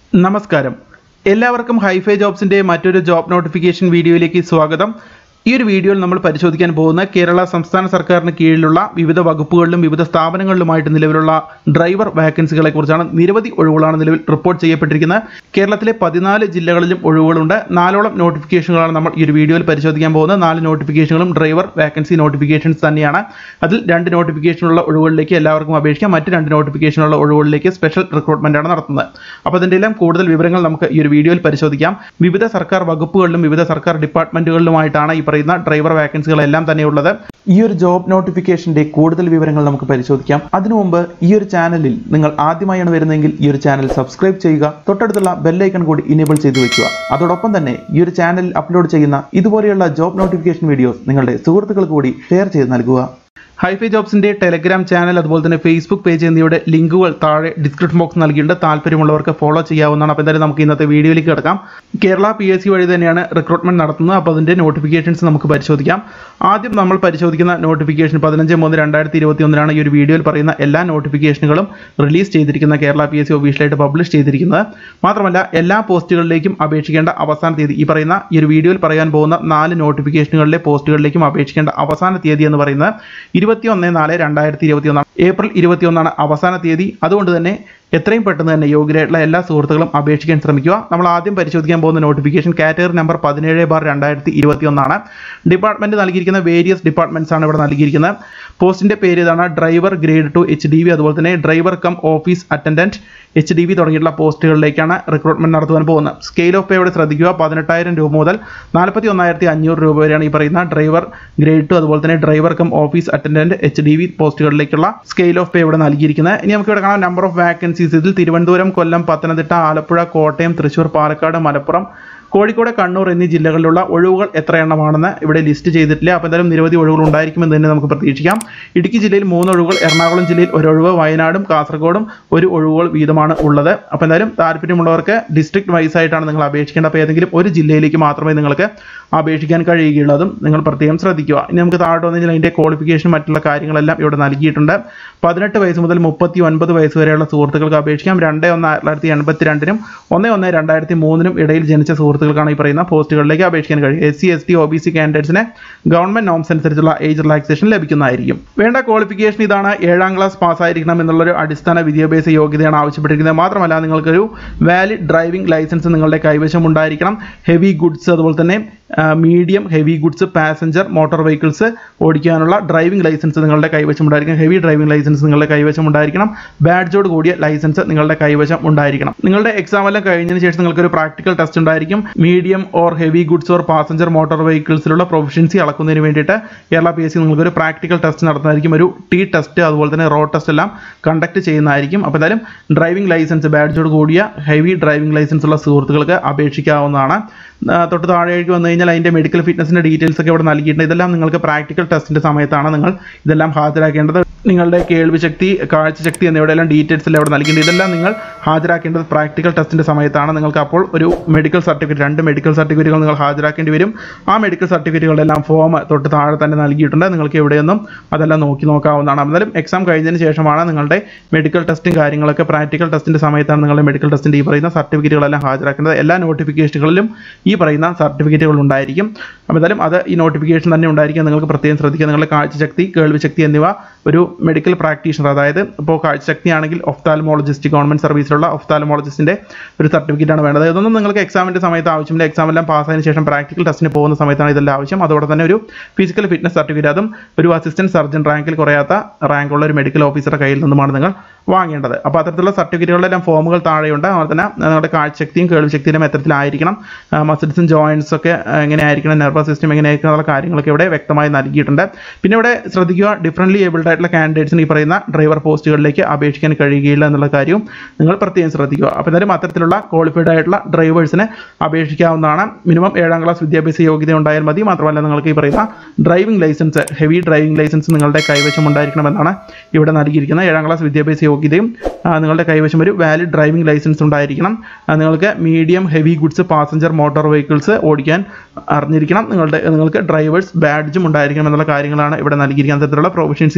നമസ്കാരം എല്ലാവർക്കും ഹൈഫൈ ജോബ്സിന്റെ മറ്റൊരു ജോബ് നോട്ടിഫിക്കേഷൻ വീഡിയോയിലേക്ക് സ്വാഗതം ഈ ഒരു വീഡിയോയിൽ നമ്മൾ പരിശോധിക്കാൻ പോകുന്ന കേരള സംസ്ഥാന സർക്കാരിന് കീഴിലുള്ള വിവിധ വകുപ്പുകളിലും വിവിധ സ്ഥാപനങ്ങളിലുമായിട്ട് നിലവിലുള്ള ഡ്രൈവർ വാക്കൻസികളെ കുറിച്ചാണ് നിരവധി ഒഴിവുകളാണ് നിലവിൽ റിപ്പോർട്ട് ചെയ്യപ്പെട്ടിരിക്കുന്നത് കേരളത്തിലെ പതിനാല് ജില്ലകളിലും ഒഴിവുകളുണ്ട് നാലോളം നോട്ടിഫിക്കേഷനുകളാണ് നമ്മൾ ഈ ഒരു വീഡിയോയിൽ പരിശോധിക്കാൻ പോകുന്നത് നാല് നോട്ടിഫിക്കേഷനുകളും ഡ്രൈവർ വാക്കൻസി നോട്ടിഫിക്കേഷൻസ് തന്നെയാണ് അതിൽ രണ്ട് നോട്ടിഫിക്കേഷനുള്ള ഒഴിവുകളിലേക്ക് എല്ലാവർക്കും അപേക്ഷിക്കാം മറ്റ് രണ്ട് നോട്ടിഫിക്കേഷനുള്ള ഒഴിവുകളിലേക്ക് സ്പെഷ്യൽ റിക്രൂട്ട്മെന്റ് ആണ് നടത്തുന്നത് അപ്പോൾ അതിൻ്റെ എല്ലാം കൂടുതൽ വിവരങ്ങൾ നമുക്ക് ഈ ഒരു വീഡിയോയിൽ പരിശോധിക്കാം വിവിധ സർക്കാർ വകുപ്പുകളിലും വിവിധ സർക്കാർ ഡിപ്പാർട്ട്മെന്റുകളിലുമായിട്ടാണ് ഈ പറയുന്ന ഡ്രൈവർ വാക്കൻസികളെല്ലാം തന്നെ ഉള്ളത് ഈ ഒരു ജോബ് നോട്ടിഫിക്കേഷന്റെ കൂടുതൽ വിവരങ്ങൾ നമുക്ക് പരിശോധിക്കാം അതിനു മുമ്പ് ഈ ഒരു ചാനലിൽ നിങ്ങൾ ആദ്യമായാണ് വരുന്നതെങ്കിൽ ഈ ഒരു ചാനൽ സബ്സ്ക്രൈബ് ചെയ്യുക തൊട്ടടുത്തുള്ള ബെല്ലൈക്കൺ കൂടി ഇനേബിൾ ചെയ്തു വെക്കുക അതോടൊപ്പം തന്നെ ഈ ഒരു ചാനലിൽ അപ്ലോഡ് ചെയ്യുന്ന ഇതുപോലെയുള്ള ജോബ് നോട്ടിഫിക്കേഷൻ വീഡിയോസ് നിങ്ങളുടെ സുഹൃത്തുക്കൾക്ക് കൂടി ഷെയർ ചെയ്ത് നൽകുക ഹൈഫൈ ജോബ്സിന്റെ ടെലഗ്രാം ചാനൽ അതുപോലെ തന്നെ ഫേസ്ബുക്ക് പേജ് എന്നിവയുടെ ലിങ്കുകൾ താഴെ ഡിസ്ക്രിപ്ഷൻ ബോക്സ് നൽകിയിട്ടുണ്ട് താല്പര്യമുള്ളവർക്ക് ഫോളോ ചെയ്യാവുന്നതാണ് അപ്പോൾ എന്തായാലും നമുക്ക് ഇന്നത്തെ വീഡിയോയിലേക്ക് കിടക്കാം കേരള പി എസ് സി വഴി തന്നെയാണ് റിക്രൂട്ട്മെന്റ് നടത്തുന്നത് അപ്പോൾ അതിന്റെ നോട്ടിഫിക്കേഷൻസ് നമുക്ക് പരിശോധിക്കാം ആദ്യം നമ്മൾ പരിശോധിക്കുന്ന നോട്ടിഫിക്കേഷൻ പതിനഞ്ച് മൂന്ന് രണ്ടായിരത്തി ഇരുപത്തി ഒന്നിനാണ് ഈ ഒരു വീഡിയോയിൽ പറയുന്ന എല്ലാ നോട്ടിഫിക്കേഷനുകളും റിലീസ് ചെയ്തിരിക്കുന്ന കേരള പി എസ് സി ഒഫീഷ്യലായിട്ട് പബ്ലിഷ് ചെയ്തിരിക്കുന്നത് മാത്രമല്ല എല്ലാ പോസ്റ്റുകളിലേക്കും അപേക്ഷിക്കേണ്ട അവസാന തീയതി ഈ പറയുന്ന ഈ ഒരു വീഡിയോയിൽ പറയാൻ പോകുന്ന നാല് നോട്ടിഫിക്കേഷനുകളിലെ പോസ്റ്റുകളിലേക്കും അപേക്ഷിക്കേണ്ട അവസാന തീയതി എന്ന് പറയുന്നത് ഇരുപത്തി ഒന്ന് നാല് രണ്ടായിരത്തി ഇരുപത്തി ഒന്നാണ് ഏപ്രിൽ ഇരുപത്തി ഒന്നാണ് അവസാന തീയതി അതുകൊണ്ട് തന്നെ എത്രയും പെട്ടെന്ന് തന്നെ യോഗ്യരായിട്ടുള്ള എല്ലാ സുഹൃത്തുക്കളും അപേക്ഷിക്കാൻ ശ്രമിക്കുക നമ്മൾ ആദ്യം പരിശോധിക്കാൻ പോകുന്ന നോട്ടിഫിക്കേഷൻ കാറ്റഗറി നമ്പർ പതിനേഴ് ബാർ രണ്ടായിരത്തി ഇരുപത്തി ഒന്നാണ് ഡിപ്പാർട്ട്മെന്റ് നൽകിയിരിക്കുന്ന വേരിയസ് ഡിപ്പാർട്ട്മെന്റ്സ് ആണ് ഇവിടെ നൽകിയിരിക്കുന്നത് പോസ്റ്റിന്റെ പേര് ഇതാണ് driver grade two H D V അതുപോലെ തന്നെ driver cum office attendant H D V തുടങ്ങിയിട്ടുള്ള പോസ്റ്റുകളിലേക്കാണ് റിക്രൂട്ട്മെന്റ് നടത്തുവാൻ പോകുന്നത് സ്കെയിൽ ഓഫ് പേ ഇവിടെ ശ്രദ്ധിക്കുക പതിനെട്ടായിരം രൂപ മുതൽ നാൽപ്പത്തി ഒന്നായിരത്തി അഞ്ഞൂറ് രൂപ വരെയാണ് ഈ പറയുന്ന ഡ്രൈവർ ഗ്രേഡ് ടു അതുപോലെ തന്നെ driver cum office attendant H D V പോസ്റ്റുകളിലേക്കുള്ള സ്കെയിൽ ഓഫ് പേ ഇവിടെ നൽകിയിരിക്കുന്നത് ഇനി നമുക്ക് ഇവിടെ കാണാം നമ്പർ ഓഫ് വാക്കൻസീസ് ഇതിൽ തിരുവനന്തപുരം കൊല്ലം പത്തനംതിട്ട ആലപ്പുഴ കോട്ടയം തൃശൂർ പാലക്കാട് മലപ്പുറം കോഴിക്കോട് കണ്ണൂർ എന്നീ ജില്ലകളിലുള്ള ഒഴിവുകൾ എത്ര എണ്ണമാണെന്ന് ഇവിടെ ലിസ്റ്റ് ചെയ്തിട്ടില്ല അപ്പോൾ എന്തായാലും നിരവധി ഒഴിവുകൾ ഉണ്ടായിരിക്കുമെന്ന് തന്നെ നമുക്ക് പ്രതീക്ഷിക്കാം ഇടുക്കി ജില്ലയിൽ മൂന്ന് ഒഴിവുകൾ എറണാകുളം ജില്ലയിൽ ഒരു ഒഴിവ് വയനാടും കാസർഗോഡും ഒരു ഒഴിവുകൾ വീതമാണ് ഉള്ളത് അപ്പോൾ എന്തായാലും താല്പര്യമുള്ളവർക്ക് ഡിസ്ട്രിക്ട് വൈസ് ആയിട്ടാണ് നിങ്ങൾ അപേക്ഷിക്കേണ്ടത് അപ്പോൾ ഏതെങ്കിലും ഒരു ജില്ലയിലേക്ക് മാത്രമേ നിങ്ങൾക്ക് അപേക്ഷിക്കാൻ കഴിയുകയുള്ളതും നിങ്ങൾ പ്രത്യേകം ശ്രദ്ധിക്കുക ഇനി നമുക്ക് താഴോട്ട് വന്നു കഴിഞ്ഞാൽ അതിൻ്റെ ക്വാളിഫിക്കേഷൻ മറ്റുള്ള കാര്യങ്ങളെല്ലാം ഇവിടെ നൽകിയിട്ടുണ്ട് പതിനെട്ട് വയസ്സ് മുതൽ മുപ്പത്തി ഒൻപത് വയസ്സ് വരെയുള്ള സുഹൃത്തുക്കൾക്ക് അപേക്ഷിക്കാം രണ്ട് ഒന്ന് ആയിരത്തി തൊള്ളായിരത്തി എൺപത്തി രണ്ടിനും ഒന്ന് ഒന്ന് രണ്ടായിരത്തി മൂന്നിനും ഇടയിൽ ജനിച്ച സുഹൃത്തുക്കൾക്കാണ് ഈ പറയുന്ന പോസ്റ്റുകളിലേക്ക് അപേക്ഷിക്കാൻ കഴിയും S C S T O B C കാൻഡിഡേറ്റ്സിന് ഗവൺമെന്റ് നോംസ് അനുസരിച്ചുള്ള ഏജ് റിലാക്സേഷൻ ലഭിക്കുന്നതായിരിക്കും വേണ്ട ക്വാളിഫിക്കേഷൻ ഇതാണ് ഏഴാം ക്ലാസ് പാസ്സായിരിക്കണം എന്നുള്ളൊരു അടിസ്ഥാന വിദ്യാഭ്യാസ യോഗ്യതയാണ് ആവശ്യപ്പെട്ടിരിക്കുന്നത് മാത്രമല്ല നിങ്ങൾക്കൊരു വാലിഡ് ഡ്രൈവിംഗ് ലൈസൻസ് നിങ്ങളുടെ കൈവശം ഉണ്ടായിരിക്കണം ഹെവി ഗുഡ്സ് അതുപോലെ തന്നെ medium heavy goods passenger motor vehicles ഓടിക്കാനുള്ള ഡ്രൈവിംഗ് ലൈസൻസ് നിങ്ങളുടെ കൈവശം ഉണ്ടായിരിക്കണം ഹെവി ഡ്രൈവിംഗ് ലൈസൻസ് നിങ്ങളുടെ കൈവശം ഉണ്ടായിരിക്കണം ബാഡ്ജോട് കൂടിയ ലൈസൻസ് നിങ്ങളുടെ കൈവശം ഉണ്ടായിരിക്കണം നിങ്ങളുടെ എക്സാം എല്ലാം കഴിഞ്ഞതിന് ശേഷം നിങ്ങൾക്ക് ഒരു പ്രാക്ടിക്കൽ ടെസ്റ്റ് ഉണ്ടായിരിക്കും medium or heavy goods or passenger motor വെഹിക്കിൾസിലുള്ള പ്രൊഫഷൻസി അളക്കുന്നതിന് വേണ്ടിയിട്ട് കേരള പി എസ് സി നിങ്ങൾക്ക് ഒരു പ്രാക്ടിക്കൽ ടെസ്റ്റ് നടത്തുന്നതായിരിക്കും ഒരു ടി ടെസ്റ്റ് അതുപോലെ തന്നെ റോഡ് ടെസ്റ്റ് എല്ലാം കണ്ടക്ട് ചെയ്യുന്നതായിരിക്കും അപ്പോൾ എന്തായാലും ഡ്രൈവിംഗ് ലൈസൻസ് ബാഡ്ജോട് കൂടിയ ഹെവി ഡ്രൈവിംഗ് ലൈസൻസ് ഉള്ള സുഹൃത്തുക്കൾക്ക് അപേക്ഷിക്കാവുന്നതാണ് ആ, തൊട്ട് താഴേക്ക് വന്നു കഴിഞ്ഞാൽ അതിൻ്റെ മെഡിക്കൽ ഫിറ്റ്നസിൻ്റെ ഡീറ്റെയിൽസ് ഒക്കെ ഇവിടെ നൽകിയിട്ടുണ്ട് ഇതെല്ലാം നിങ്ങൾക്ക് പ്രാക്ടിക്കൽ ടെസ്റ്റിൻ്റെ സമയത്താണ് നിങ്ങൾ ഇതെല്ലാം ഹാജരാക്കേണ്ടത് നിങ്ങളുടെ കേൾവി ശക്തി കാഴ്ചശക്തി എന്നിവയുടെയെല്ലാം ഡീറ്റെയിൽസ് എല്ലാം ഇവിടെ നൽകിയിട്ടുണ്ട് ഇതെല്ലാം നിങ്ങൾ ഹാജരാക്കേണ്ടത് പ്രാക്ടിക്കൽ ടെസ്റ്റിൻ്റെ സമയത്താണ് നിങ്ങൾക്ക് അപ്പോൾ ഒരു മെഡിക്കൽ സർട്ടിഫിക്കറ്റ് രണ്ട് മെഡിക്കൽ സർട്ടിഫിക്കറ്റുകൾ നിങ്ങൾ ഹാജരാക്കേണ്ടി വരും ആ മെഡിക്കൽ സർട്ടിഫിക്കറ്റുകളുടെ എല്ലാം ഫോം തൊട്ട് താഴെ തന്നെ നൽകിയിട്ടുണ്ട് നിങ്ങൾക്ക് എവിടെയൊന്നും അതെല്ലാം നോക്കി നോക്കാവുന്നതാണ് എന്നാലും എക്സാം കഴിഞ്ഞതിന് ശേഷമാണ് നിങ്ങളുടെ മെഡിക്കൽ ടെസ്റ്റും കാര്യങ്ങളൊക്കെ പ്രാക്ടിക്കൽ ടെസ്റ്റിൻ്റെ സമയത്താണ് നിങ്ങളുടെ മെഡിക്കൽ ടെസ്റ്റിൻ്റെ ഈ പറയുന്ന സർട്ടിഫിക്കറ്റുകളെല്ലാം ഹാജരാക്കേണ്ടത് എല്ലാ നോട്ടിഫിക്കേഷനുകളിലും ഈ പറയുന്ന സർട്ടിഫിക്കറ്റുകൾ ഉണ്ടായിരിക്കും അപ്പോൾ എന്തായാലും അത് ഈ നോട്ടിഫിക്കേഷൻ തന്നെ ഉണ്ടായിരിക്കും നിങ്ങൾക്ക് പ്രത്യേകം ശ്രദ്ധിക്കുക നിങ്ങളുടെ കാഴ്ചശക്തി കേൾവിശക്തി എന്നിവ ഒരു മെഡിക്കൽ പ്രാക്ടീഷണർ അതായത് ഇപ്പോൾ കാഴ്ചശക്തി ആണെങ്കിൽ ഒഫ്താൽമോളജിസ്റ്റ് ഗവൺമെൻറ് സർവീസിലുള്ള ഒഫ്താൽമോളജിസ്റ്റിൻ്റെ ഒരു സർട്ടിഫിക്കറ്റ് ആണ് വേണ്ടത് ഇതൊന്നും നിങ്ങൾക്ക് എക്സാമിൻ്റെ സമയത്ത് ആവശ്യമില്ല എക്സാം എല്ലാം പാസ്സായതിനു ശേഷം പ്രാക്ടിക്കൽ ടെസ്റ്റിന് പോകുന്ന സമയത്താണ് ഇതെല്ലാം ആവശ്യം അതോടെ തന്നെ ഒരു ഫിസിക്കൽ ഫിറ്റ്നസ് സർട്ടിഫിക്കറ്റ് അതും ഒരു അസിസ്റ്റന്റ് സർജൻ റാങ്കിൽ കുറയാത്ത റാങ്കുള്ള ഒരു മെഡിക്കൽ ഓഫീസറുടെ കയ്യിൽ നിന്നുമാണ് നിങ്ങൾ വാങ്ങേണ്ടത് അപ്പോൾ അത്തരത്തിലുള്ള സർട്ടിഫിക്കറ്റുകളെല്ലാം ഫോമുകൾ താഴെയുണ്ട് അതുപോലെ തന്നെ നിങ്ങളുടെ കാഴ്ചശക്തിയും കേൾവിശക്തിയും എത്തരത്തിലായിരിക്കണം മസിൽസും ജോയിൻസ് ഒക്കെ എങ്ങനെയായിരിക്കണം നെർവസ് സിസ്റ്റം എങ്ങനെയായിരിക്കണം എന്നുള്ള കാര്യങ്ങളൊക്കെ ഇവിടെ വ്യക്തമായി നൽകിയിട്ടുണ്ട് പിന്നെ ഇവിടെ ശ്രദ്ധിക്കുക ഡിഫറൻ്റ്ലി ഏബിൾഡ് ആയിട്ടുള്ള കാൻഡിഡേറ്റ്സിന് ഈ പറയുന്ന ഡ്രൈവർ പോസ്റ്റുകളിലേക്ക് അപേക്ഷിക്കാൻ കഴിയുകയില്ല എന്നുള്ള കാര്യവും നിങ്ങൾ പ്രത്യേകം ശ്രദ്ധിക്കുക അപ്പോൾ എന്തായാലും അത്തരത്തിലുള്ള ക്വാളിഫൈഡ് ആയിട്ടുള്ള ഡ്രൈവേഴ്സിന് അപേക്ഷിക്കാവുന്നതാണ് മിനിമം ഏഴാം ക്ലാസ് വിദ്യാഭ്യാസ യോഗ്യത ഉണ്ടായാൽ മതി മാത്രമല്ല നിങ്ങൾക്ക് ഈ പറയുന്ന driving licence heavy driving licence നിങ്ങളുടെ കൈവശം ഉണ്ടായിരിക്കണമെന്നാണ് ഇവിടെ നൽകിയിരിക്കുന്നത് ഏഴാം ക്ലാസ് വിദ്യാഭ്യാസ യോഗ്യതയും ആ, നിങ്ങളുടെ കൈവശം ഒരു വാലിഡ് ഡ്രൈവിംഗ് ലൈസൻസ് ഉണ്ടായിരിക്കണം ആ, നിങ്ങൾക്ക് medium heavy goods passenger motor vehicles ഓടിക്കാൻ അറിഞ്ഞിരിക്കണം നിങ്ങളുടെ നിങ്ങൾക്ക് ഡ്രൈവേഴ്സ് ബാഡ്ജും ഉണ്ടായിരിക്കണം എന്നുള്ള കാര്യങ്ങളാണ് ഇവിടെ നൽകിയിരിക്കുന്നത് അത്തരത്തിലുള്ള പ്രൊഫഷൻസി ടെസ്റ്റ് നിങ്ങൾ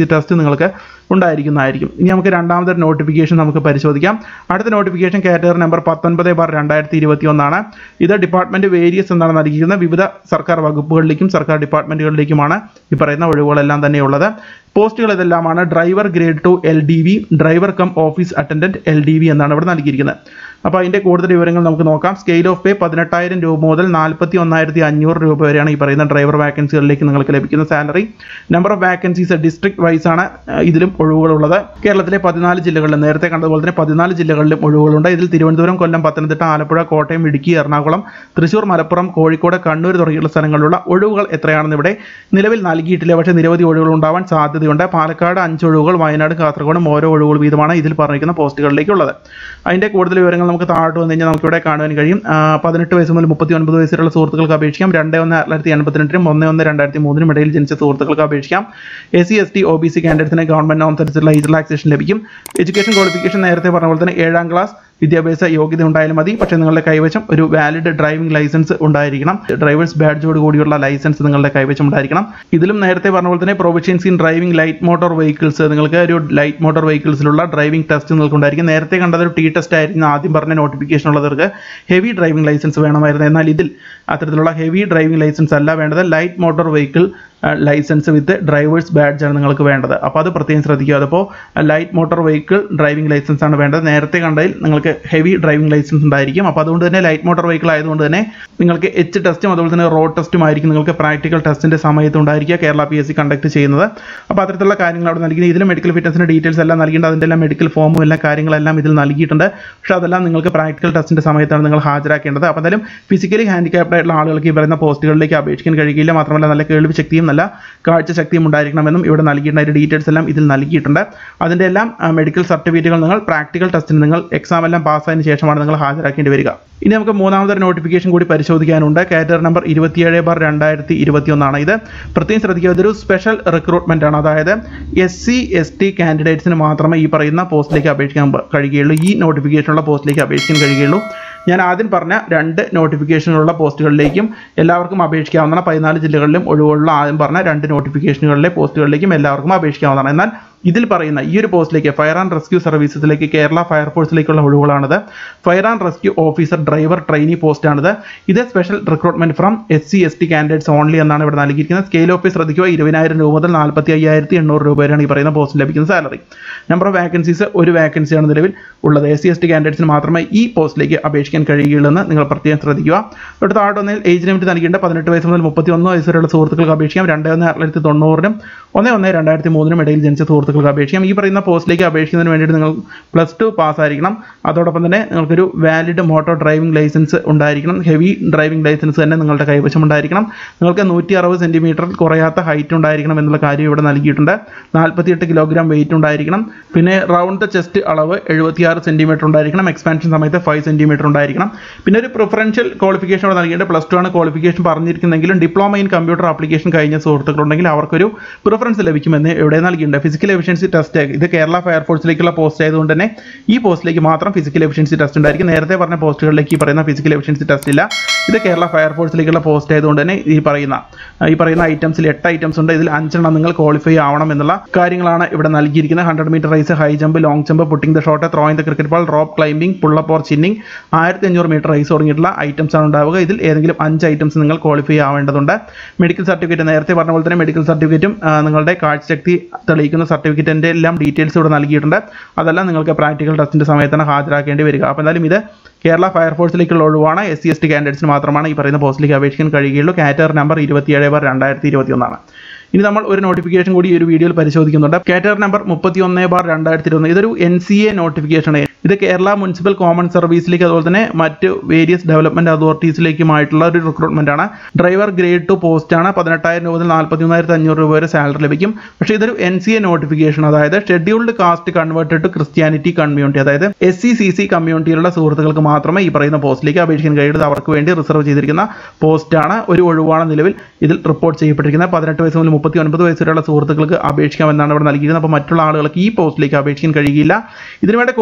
നിങ്ങൾക്ക് ഉണ്ടായിരിക്കുന്നതായിരിക്കും ഇനി നമുക്ക് രണ്ടാമത്തെ നോട്ടിഫിക്കേഷൻ നമുക്ക് പരിശോധിക്കാം അടുത്ത നോട്ടിഫിക്കേഷൻ കാറ്റഗറി നമ്പർ പത്തൊൻപത് ബാർ രണ്ടായിരത്തി ഇരുപത്തി ഒന്നാണ് ഇത് ഡിപ്പാർട്ട്മെന്റ് വേരിയസ് എന്നാണ് നൽകിയിരിക്കുന്നത് വിവിധ സർക്കാർ വകുപ്പുകളിലേക്കും സർക്കാർ ഡിപ്പാർട്ട്മെന്റുകളിലേക്കുമാണ് ഈ പറയുന്ന ഒഴിവുകളെല്ലാം തന്നെ ഉള്ളത് പോസ്റ്റുകൾ ഇതെല്ലാമാണ് driver grade two L D V driver cum office attendant L D V എന്നാണ് ഇവിടെ നൽകിയിരിക്കുന്നത് അപ്പോൾ അതിൻ്റെ കൂടുതൽ വിവരങ്ങൾ നമുക്ക് നോക്കാം സ്കെയിൽ ഓഫ് പേ പതിനെട്ടായിരം രൂപ മുതൽ നാൽപ്പത്തി ഒന്നായിരത്തി അഞ്ഞൂറ് രൂപ വരെയാണ് ഈ പറയുന്ന ഡ്രൈവർ വാക്കൻസികളിലേക്ക് നിങ്ങൾക്ക് ലഭിക്കുന്ന salary number of vacancies district wise ആണ് അഹ് ഇതിലും ഒഴിവുകളുള്ളത് കേരളത്തിലെ പതിനാല് ജില്ലകളിലും നേരത്തെ കണ്ടതുപോലെ തന്നെ പതിനാല് ജില്ലകളിലും ഒഴിവുകളുണ്ട് ഇതിൽ തിരുവനന്തപുരം കൊല്ലം പത്തനംതിട്ട ആലപ്പുഴ കോട്ടയം ഇടുക്കി എറണാകുളം തൃശൂർ മലപ്പുറം കോഴിക്കോട് കണ്ണൂർ തുടങ്ങിയുള്ള സ്ഥലങ്ങളിലുള്ള ഒഴിവുകൾ എത്രയാണെന്ന് ഇവിടെ നിലവിൽ നൽകിയിട്ടില്ല പക്ഷേ നിരവധി ഒഴിവുകൾ ഉണ്ടാവാൻ സാധ്യതയുണ്ട് പാലക്കാട് അഞ്ച് ഒഴിവുകൾ വയനാട് കാസർഗോഡും ഓരോ ഒഴിവുകൾ വീതമാണ് ഇതിൽ പറഞ്ഞിരിക്കുന്ന പോസ്റ്റുകളിലേക്കുള്ളത് അതിൻ്റെ കൂടുതൽ വിവരങ്ങൾ നമുക്ക് താഴോട്ട് വന്നു കഴിഞ്ഞാൽ നമുക്കിവിടെ കാണുവാൻ കഴിയും ആ, പതിനെട്ട് വയസ്സ് മുതൽ മുപ്പത്തി ഒൻപത് വയസ്സുള്ള സുഹൃത്തുക്കൾക്ക് അപേക്ഷിക്കാം രണ്ട് ഒന്ന് ആയിരത്തി എൺപത്തിരണ്ടിനും ഒന്ന് ഒന്ന് രണ്ടായിരത്തി മൂന്നിനും ഇടയിൽ ജനിച്ച സുഹൃത്തുക്കൾക്ക് അപേക്ഷിക്കാം S C S T O B C കാൻഡിഡേറ്റ്സിന് ഗവൺമെന്റ് അനുസരിച്ചുള്ള ഏജ് റിലാക്സേഷൻ ലഭിക്കും എഡ്യൂക്കേഷൻ ക്വാളിഫിക്കേഷൻ നേരത്തെ പറഞ്ഞ പോലെ തന്നെ ഏഴാം ക്ലാസ് വിദ്യാഭ്യാസ യോഗ്യത ഉണ്ടായാലും മതി പക്ഷേ നിങ്ങളുടെ കൈവശം ഒരു വാലിഡ് ഡ്രൈവിംഗ് ലൈസൻസ് ഉണ്ടായിരിക്കണം ഡ്രൈവേഴ്സ് ബാഡ്ജോട് കൂടിയുള്ള ലൈസൻസ് നിങ്ങളുടെ കൈവശം ഉണ്ടായിരിക്കണം ഇതിലും നേരത്തെ പറഞ്ഞ പോലെ തന്നെ proficiency in driving light motor vehicles നിങ്ങൾക്ക് ഒരു ലൈറ്റ് മോട്ടോർ വെഹിക്കിൾസിലുള്ള ഡ്രൈവിംഗ് ടെസ്റ്റ് നിങ്ങൾക്ക് ഉണ്ടായിരിക്കും നേരത്തെ കണ്ടത് ഒരു ടി ടെസ്റ്റ് ആയിരുന്നു ആദ്യം പറഞ്ഞ നോട്ടിഫിക്കേഷൻ ഉള്ളവർക്ക് ഹെവി ഡ്രൈവിംഗ് ലൈസൻസ് വേണമായിരുന്നു എന്നാൽ ഇതിൽ അത്തരത്തിലുള്ള ഹെവി ഡ്രൈവിംഗ് ലൈസൻസ് അല്ല വേണ്ടത് light motor vehicle licence with drivers badge ആണ് നിങ്ങൾക്ക് വേണ്ടത് അപ്പോൾ അത് പ്രത്യേകം ശ്രദ്ധിക്കുക അതിപ്പോൾ light motor vehicle driving licence ആണ് വേണ്ടത് നേരത്തെ കണ്ടതിൽ നിങ്ങൾക്ക് ഹെവി ഡ്രൈവിംഗ് ലൈസൻസ് ഉണ്ടായിരിക്കും അപ്പോൾ അതുകൊണ്ട് തന്നെ ലൈറ്റ് മോട്ടോർ വെഹിക്കിൾ ആയതുകൊണ്ട് തന്നെ നിങ്ങൾക്ക് എച്ച് ടെസ്റ്റും അതുപോലെ തന്നെ റോഡ് ടെസ്റ്റും ആയിരിക്കും നിങ്ങൾക്ക് പ്രാക്ടിക്കൽ ടെസ്റ്റിന്റെ സമയത്ത് ഉണ്ടായിരിക്കുക Kerala P S C conduct ചെയ്യുന്നത് അപ്പോൾ അത്തരത്തിലുള്ള കാര്യങ്ങൾ അവിടെ നൽകിയിട്ടുണ്ട് ഇതിൽ മെഡിക്കൽ ഫിറ്റ്നസിന്റെ ഡീറ്റെയിൽസ് എല്ലാം നൽകിയിട്ടുണ്ട് അതിൻ്റെ എല്ലാം മെഡിക്കൽ ഫോമും എല്ലാ കാര്യങ്ങളെല്ലാം ഇതിൽ നൽകിയിട്ടുണ്ട് പക്ഷേ അതെല്ലാം നിങ്ങൾക്ക് പ്രാക്ടിക്കൽ ടെസ്റ്റിന്റെ സമയത്താണ് നിങ്ങൾ ഹാജരാക്കേണ്ടത് അപ്പോൾ എന്തായാലും ഫിസിക്കലി ഹാൻഡിക്യാപ്ഡ് ആയിട്ടുള്ള ആളുകൾക്ക് ഈ പറയുന്ന പോസ്റ്റുകളിലേക്ക് അപേക്ഷിക്കാൻ കഴിയില്ല മാത്രമല്ല നല്ല കേൾവി ശക്തിയും നല്ല കാഴ്ച ശക്തിയും ഉണ്ടായിരിക്കണമെന്നും ഇവിടെ നൽകിയിട്ടുണ്ട് അതിന്റെ ഡീറ്റെയിൽസ് എല്ലാം ഇതിൽ നൽകിയിട്ടുണ്ട് അതിന്റെ എല്ലാം മെഡിക്കൽ സർട്ടിഫിക്കറ്റുകൾ നിങ്ങൾ പ്രാക്ടിക്കൽ ടെസ്റ്റിന് നിങ്ങൾ എക്സാം എല്ലാം പാസ്സായതിനു ശേഷമാണ് നിങ്ങൾ ഹാജരാക്കേണ്ടി വരിക ഇനി നമുക്ക് മൂന്നാമത്തെ നോട്ടിഫിക്കേഷൻ കൂടി പരിശോധിക്കാനുണ്ട് കാറ്റഗറി നമ്പർ ഇരുപത്തിയേഴ് ബാർ രണ്ടായിരത്തി ഇരുപത്തി ഒന്നാണ് ഇത് പ്രത്യേകം ശ്രദ്ധിക്കുക ഇതൊരു സ്പെഷ്യൽ റിക്രൂട്ട്മെന്റ് ആണ് അതായത് എസ് സി എസ് ടി കാൻഡിഡേറ്റ്സിന് മാത്രമേ ഈ പറയുന്ന പോസ്റ്റിലേക്ക് അപേക്ഷിക്കാൻ പ- കഴിയുകയുള്ളൂ ഈ നോട്ടിഫിക്കേഷനുള്ള പോസ്റ്റിലേക്ക് അപേക്ഷിക്കാൻ കഴിയുകയുള്ളൂ ഞാൻ ആദ്യം പറഞ്ഞ രണ്ട് നോട്ടിഫിക്കേഷനുള്ള പോസ്റ്റുകളിലേക്കും എല്ലാവർക്കും അപേക്ഷിക്കാവുന്നതാണ് പതിനാല് ജില്ലകളിലും ഒഴിവുള്ള ആദ്യം പറഞ്ഞ രണ്ട് നോട്ടിഫിക്കേഷനുകളിലെ പോസ്റ്റുകളിലേക്കും എല്ലാവർക്കും അപേക്ഷിക്കാവുന്നതാണ് എന്നാൽ ഇതിൽ പറയുന്ന ഈ ഒരു പോസ്റ്റിലേക്ക് ഫയർ ആൻഡ് റെസ്ക്യൂ സർവീസസിലേക്ക് കേരള ഫയർഫോഴ്സിലേക്കുള്ള ഒഴിവുകളാണിത് fire and rescue officer driver trainee പോസ്റ്റാണിത് ഇത് special recruitment from S C S T candidates only എന്നാണ് ഇവിടെ നൽകിയിരിക്കുന്നത് സ്കെയിൽ ഓഫീസ് ശ്രദ്ധിക്കുക ഇരുപതിനായിരം രൂപ മുതൽ നാൽപ്പത്തി അയ്യായിരത്തി എണ്ണൂറ് രൂപ വരെയാണ് ഈ പറയുന്ന പോസ്റ്റിൽ ലഭിക്കുന്ന സാലറി നമ്പർ ഓഫ് വാക്കൻസീസ് ഒരു വാക്കൻസിയാണ് നിലവിൽ ഉള്ളത് എസ് സി എസ് ടി കാൻഡിഡേറ്റ്സിന് മാത്രമേ ഈ പോസ്റ്റിലേക്ക് അപേക്ഷിക്കാൻ കഴിയുകയുള്ളൂ എന്ന് നിങ്ങൾ പ്രത്യേകം ശ്രദ്ധിക്കുക ഇവിടെ താഴെ ഒന്നിൽ ഏജ് ലിമിറ്റ് നൽകേണ്ട പതിനെട്ട് വയസ്സ് മുതൽ മുപ്പത്തി ഒന്ന് വയസ്സ് വരെയുള്ള സുഹൃത്തുക്കൾക്ക് അപേക്ഷിക്കാം രണ്ട് ഒന്ന് ആയിരത്തി തൊണ്ണൂറിനും ഒന്ന് ഒന്ന് രണ്ടായിരത്തി മൂന്നിനും ഇടയിൽ ജനിച്ച സുഹൃത്തുക്കൾക്ക് അപേക്ഷിക്കാം ഈ പറയുന്ന പോസ്റ്റിലേക്ക് അപേക്ഷിക്കുന്നതിന് വേണ്ടിയിട്ട് നിങ്ങൾ പ്ലസ് ടു പാസ്സായിരിക്കണം അതോടൊപ്പം തന്നെ നിങ്ങൾക്കൊരു വാലിഡ് മോട്ടോർ ഡ്രൈവിംഗ് ലൈസൻസ് ഉണ്ടായിരിക്കണം ഹെവി ഡ്രൈവിംഗ് ലൈസൻസ് തന്നെ നിങ്ങളുടെ കൈവശം ഉണ്ടായിരിക്കണം നിങ്ങൾക്ക് നൂറ്റി അറുപത് സെൻറ്റിമീറ്റർ കുറയാത്ത ഹൈറ്റ് ഉണ്ടായിരിക്കണം എന്നുള്ള കാര്യം ഇവിടെ നൽകിയിട്ടുണ്ട് നാൽപ്പത്തിയെട്ട് കിലോഗ്രാം വെയിറ്റ് ഉണ്ടായിരിക്കണം പിന്നെ റൗണ്ട് ദ ചെസ്റ്റ് അളവ് എഴുപത്തിയാറ് സെൻറ്റിമീറ്റർ ഉണ്ടായിരിക്കണം എക്സ്പാൻഷൻ സമയത്ത് ഫൈവ് സെൻറ്റിമീറ്റർ ഉണ്ടായിരിക്കണം പിന്നെ ഒരു പ്രിഫറൻഷ്യൽ ക്വാളിഫിക്കേഷൻ ഇവിടെ നൽകിയിട്ട് പ്ലസ് ടു ആണ് ക്വാളിഫിക്കേഷൻ പറഞ്ഞിരിക്കുന്നെങ്കിലും ഡിപ്ലോമ ഇൻ കമ്പ്യൂട്ടർ ആപ്ലിക്കേഷൻ കഴിഞ്ഞ സുഹൃത്തുക്കളുണ്ടെങ്കിൽ അവർക്കൊരു പ്രിഫറൻസ് ലഭിക്കുമെന്ന് ഇവിടെ നൽകിയിട്ടുണ്ട് ഫിസിക്കൽ എഫിഷ്യൻസി ടെസ്റ്റ് ഇത് കേരള ഫയർഫോഴ്സിലേക്കുള്ള പോസ്റ്റ് ആയതുകൊണ്ട് തന്നെ ഈ പോസ്റ്റിലേക്ക് മാത്രം ഫിസിക്കൽ എഫിഷ്യൻസി ടെസ്റ്റ് ഉണ്ടായിരിക്കും നേരത്തെ പറഞ്ഞ പോസ്റ്റുകളിലേക്ക് ഈ പറയുന്ന ഫിസിക്കൽ എഫിഷ്യൻസി ടെസ്റ്റ് ഇല്ല ഇത് കേരള ഫയർഫോഴ്സിലേക്കുള്ള പോസ്റ്റ് ആയതുകൊണ്ട് തന്നെ ഈ പറയുന്ന ഈ പറയുന്ന ഐറ്റംസിൽ എട്ട് ഐറ്റംസ് ഉണ്ട് ഇതിൽ അഞ്ചെണ്ണം നിങ്ങൾ ക്വാളിഫൈ ആവണം എന്നുള്ള കാര്യങ്ങളാണ് ഇവിടെ നൽകിയിരിക്കുന്നത് hundred metre race high jump long jump putting the shot throwing the cricket ball rope climbing pull up or chinning ആയിരത്തി അഞ്ഞൂറ് മീറ്റർ റേസ് തുടങ്ങിയിട്ടുള്ള ഐറ്റംസ് ആണ് ഉണ്ടാവുക ഇതിൽ ഏതെങ്കിലും അഞ്ച് ഐറ്റംസ് നിങ്ങൾ ക്വാളിഫൈ ആവേണ്ടതുണ്ട് മെഡിക്കൽ സർട്ടിഫിക്കറ്റ് നേരത്തെ പറഞ്ഞ പോലെ തന്നെ മെഡിക്കൽ സർട്ടിഫിക്കറ്റും നിങ്ങളുടെ കാഴ്ചശക്തി തെളിയിക്കുന്ന സർട്ടിഫിക്കറ്റിൻ്റെ എല്ലാം ഡീറ്റെയിൽസ് ഇവിടെ നൽകിയിട്ടുണ്ട് അതെല്ലാം നിങ്ങൾക്ക് പ്രാക്ടിക്കൽ ടെസ്റ്റിൻ്റെ സമയത്താണ് ഹാജരാക്കേണ്ടി വരിക അപ്പോൾ എന്തായാലും ഇത് കേരള ഫയർഫോഴ്സിലേക്കുള്ള ഒഴിവാണ് എസ് സി എസ് ടി കാൻഡിഡേറ്റ്സിന് മാത്രമാണ് ഈ പറയുന്ന പോസ്റ്റിലേക്ക് അപേക്ഷിക്കാൻ കഴിയുകയുള്ളൂ കാറ്റഗറി നമ്പർ ഇരുപത്തിയേഴ് ബാർ രണ്ടായിരത്തി ഇരുപത്തി ഒന്നാണ് ഇനി നമ്മൾ ഒരു നോട്ടിഫിക്കേഷൻ കൂടി ഈ ഒരു വീഡിയോയിൽ പരിശോധിക്കുന്നുണ്ട് കാറ്റഗറി നമ്പർ മുപ്പത്തി ഒന്ന് ബാർ രണ്ടായിരത്തി ഇരുപത് ഇതൊരു എൻ സി എ നോട്ടിഫിക്കേഷൻ ഇത് കേരള മുനിസിപ്പൽ കോമൺ സർവീസിലേക്ക് അതുപോലെ തന്നെ മറ്റ് വേരിയസ് ഡെവലപ്മെന്റ് അതോറിറ്റീസിലേക്കുമായിട്ടുള്ള ഒരു റിക്രൂട്ട്മെന്റ് ആണ് ഡ്രൈവർ ഗ്രേഡ് ടു പോസ്റ്റ് ആണ് പതിനെട്ടായിരം രൂപ മുതൽ നാൽപ്പത്തി മൂന്നായിരത്തി അഞ്ഞൂറ് രൂപ വരെ സാലറി ലഭിക്കും പക്ഷേ ഇതൊരു എൻ സി എ നോട്ടിഫിക്കേഷൻ അതായത് scheduled caste converted to Christianity community അതായത് എസ് സി സി സി കമ്മ്യൂണിറ്റിയിലുള്ള സുഹൃത്തുക്കൾക്ക് മാത്രമേ ഈ പറയുന്ന പോസ്റ്റിലേക്ക് അപേക്ഷിക്കാൻ കഴിയുന്നത് അവർക്ക് വേണ്ടി റിസർവ് ചെയ്തിരിക്കുന്ന പോസ്റ്റാണ് ഒരു ഒഴിവാണ് നിലവിൽ ഇതിൽ റിപ്പോർട്ട് ചെയ്യപ്പെട്ടിരിക്കുന്നത് പതിനെട്ട് വയസ്സ് മുതൽ മുപ്പത്തി ഒൻപത് വയസ്സ് വരെയുള്ള സുഹൃത്തുക്കൾക്ക് അപേക്ഷിക്കാമെന്നാണ് ഇവിടെ നൽകിയിരുന്നത് അപ്പോൾ മറ്റുള്ള ആളുകൾക്ക് ഈ പോസ്റ്റിലേക്ക് അപേക്ഷിക്കാൻ കഴിയില്ല ഇതിനുവേണ്ട qualifications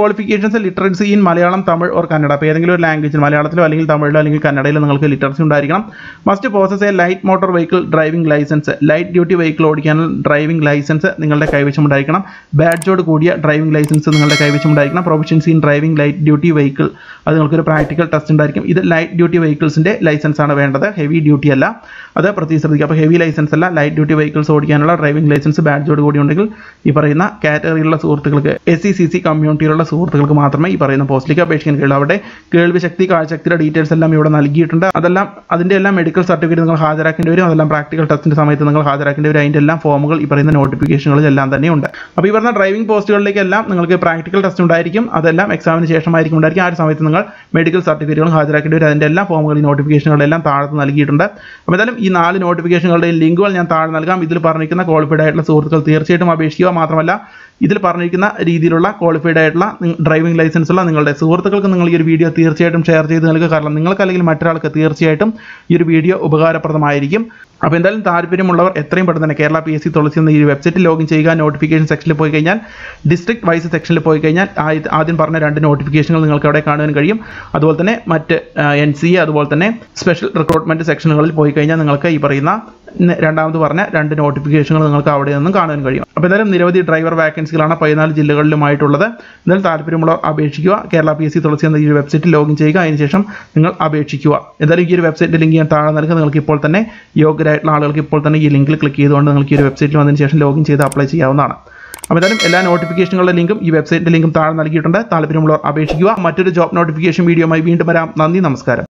qualifications literacy in Malayalam Tamil or Kannada അപ്പോൾ ഏതെങ്കിലും ഒരു ലാംഗ്വേജിൽ മലയാളത്തിലോ അല്ലെങ്കിൽ തമിഴിലോ അല്ലെങ്കിൽ കന്നഡയിലോ നിങ്ങൾക്ക് ലിറ്ററൻസി ഉണ്ടായിരിക്കണം must possess a light motor vehicle driving licence light duty vehicle ഓടിക്കാനുള്ള ഡ്രൈവിംഗ് ലൈസൻസ് നിങ്ങളുടെ കൈവശം ഉണ്ടായിരിക്കണം ബാഡ്ജോട് കൂടിയ ഡ്രൈവിംഗ് ലൈസൻസ് നിങ്ങളുടെ കൈവശം ഉണ്ടായിരിക്കണം proficiency in driving light duty vehicle അത് നിങ്ങൾക്കൊരു പ്രാക്ടിക്കൽ ടെസ്റ്റ് ഉണ്ടായിരിക്കും ഇത് ലൈറ്റ് ഡ്യൂട്ടി വെഹിക്കിൾസിൻ്റെ ലൈസൻസ് ആണ് വേണ്ടത് ഹെവി ഡ്യൂട്ടി അല്ല അത് പ്രത്യേകം ശ്രദ്ധിക്കുക അപ്പോൾ ഹെവി ലൈസൻസ് അല്ല ലൈറ്റ് ഡ്യൂട്ടി വെഹിക്കിൾസ് ഓടിക്കാനുള്ള ഡ്രൈവിംഗ് ലൈസൻസ് ബാഡ്ജോട് കൂടി ഉണ്ടെങ്കിൽ ഈ പറയുന്ന കാറ്റഗറിയിലുള്ള സുഹൃത്തുക്കൾക്ക് എസ് സി സി സി കമ്മ്യൂണിറ്റിയിലുള്ള സുഹൃത്തുക്കൾക്ക് മാത്രമേ ഈ പറയുന്ന പോസ്റ്റിലേക്ക് അപേക്ഷിക്കാൻ കഴിയുള്ളൂ അവിടെ കേൾവി ശക്തി കാഴ്ചശക്തിയുടെ ഡീറ്റെയിൽസ് എല്ലാം ഇവിടെ നൽകിയിട്ടുണ്ട് അതെല്ലാം അതിൻ്റെ എല്ലാം മെഡിക്കൽ സർട്ടിഫിക്കറ്റ് നിങ്ങൾ ഹാജരാക്കേണ്ടി വരും അതെല്ലാം പ്രാക്ടിക്കൽ ടെസ്റ്റിൻ്റെ സമയത്ത് നിങ്ങൾ ഹാജരാക്കേണ്ടി വരും അതിൻ്റെ എല്ലാം ഫോമുകൾ ഈ പറയുന്ന നോട്ടിഫിക്കേഷനുകളിൽ എല്ലാം തന്നെ ഉണ്ട് അപ്പോൾ ഈ പറഞ്ഞ ഡ്രൈവിംഗ് പോസ്റ്റുകളിലേക്കെല്ലാം നിങ്ങൾക്ക് പ്രാക്ടിക്കൽ ടെസ്റ്റ് ഉണ്ടായിരിക്കും അതെല്ലാം എക്സാമിന് ശേഷമായിരിക്കും ഉണ്ടായിരിക്കും ആ ഒരു സമയത്ത് നിങ്ങൾ മെഡിക്കൽ സർട്ടിഫിക്കറ്റുകൾ ഹാജരാക്കേണ്ടി വരും അതിൻ്റെ എല്ലാ ഫോമുകൾ ഈ നോട്ടിഫിക്കേഷനുകളെല്ലാം താഴത്ത് നൽകിയിട്ടുണ്ട് അപ്പോൾ എന്തായാലും ഈ നാല് നോട്ടിഫിക്കേഷനുകളുടെയും ലിങ്കുകൾ ഞാൻ താഴെ നൽകാം ഇതിൽ പറഞ്ഞിരിക്കുന്ന ക്വാളിഫൈഡ് ആയിട്ടുള്ള സുഹൃത്തുക്കൾ തീർച്ചയായിട്ടും അപേക്ഷിക്കുക മാത്രമല്ല ഇതിൽ പറഞ്ഞിരിക്കുന്ന രീതിയിലുള്ള ക്വാളിഫൈഡ് ആയിട്ടുള്ള ഡ്രൈവിംഗ് ലൈസൻസ് ഉള്ള നിങ്ങളുടെ സുഹൃത്തുക്കൾക്ക് നിങ്ങൾ ഈ ഒരു വീഡിയോ തീർച്ചയായിട്ടും ഷെയർ ചെയ്ത് നൽകുക കാരണം നിങ്ങൾക്ക് അല്ലെങ്കിൽ മറ്റൊരാൾക്ക് തീർച്ചയായിട്ടും ഈ ഒരു വീഡിയോ ഉപകാരപ്രദമായിരിക്കും അപ്പോൾ എന്തായാലും താല്പര്യമുള്ളവർ എത്രയും പെട്ടെന്ന് തന്നെ Kerala P S C Thulasi എന്ന ഈ വെബ്സൈറ്റിൽ ലോഗിൻ ചെയ്യുക നോട്ടിഫിക്കേഷൻ സെക്ഷനിൽ പോയി കഴിഞ്ഞാൽ ഡിസ്ട്രിക്ട് വൈസ് സെക്ഷനിൽ പോയി കഴിഞ്ഞാൽ ആദ്യ- ആദ്യം പറഞ്ഞ രണ്ട് നോട്ടിഫിക്കേഷനുകൾ നിങ്ങൾക്ക് അവിടെ കാണാൻ കഴിയും അതുപോലെ തന്നെ മറ്റ് എൻ സി എ അതുപോലെ തന്നെ സ്പെഷ്യൽ റിക്രൂട്ട്മെന്റ് സെക്ഷനുകളിൽ പോയി കഴിഞ്ഞാൽ നിങ്ങൾക്ക് ഈ പറയുന്ന ന- രണ്ടാമത് പറഞ്ഞ രണ്ട് നോട്ടിഫിക്കേഷനുകൾ നിങ്ങൾക്ക് അവിടെ നിന്നും കാണാൻ കഴിയും അപ്പോൾ എന്തായാലും നിരവധി ഡ്രൈവർ വാക്കൻസികളാണ് പതിനാല് ജില്ലകളിലുമായിട്ടുള്ളത് എന്തായാലും താല്പര്യമുള്ളവർ അപേക്ഷിക്കുക Kerala P S C Thulasi എന്ന ഈ വെബ്സൈറ്റിൽ ലോഗിൻ ചെയ്യുക അതിനുശേഷം നിങ്ങൾ അപേക്ഷിക്കുക എന്തായാലും ഈ ഒരു വെബ്സൈറ്റിൻ്റെ ലിങ്ക് ഞാൻ താഴെ നൽകുക നിങ്ങൾക്ക് ഇപ്പോൾ തന്നെ യോഗ്യരായിട്ടുള്ള ആളുകൾക്ക് ഇപ്പോൾ തന്നെ ഈ ലിങ്കിൽ ക്ലിക്ക് ചെയ്തുകൊണ്ട് നിങ്ങൾക്ക് ഈ ഒരു വെബ്സൈറ്റിൽ വന്നതിന് ശേഷം ലോഗിൻ ചെയ്ത് അപ്ലൈ ചെയ്യാവുന്നതാണ് അപ്പോൾ എന്തായാലും എല്ലാ നോട്ടിഫിക്കേഷനുകളുടെ ലിങ്കും ഈ വെബ്സൈറ്റിൻ്റെ ലിങ്കും താഴെ നൽകിയിട്ടുണ്ട് താല്പര്യമുള്ളവർ അപേക്ഷിക്കുക മറ്റൊരു ജോബ് നോട്ടിഫിക്കേഷൻ വീഡിയോയുമായി വീണ്ടും വരാം നന്ദി നമസ്കാരം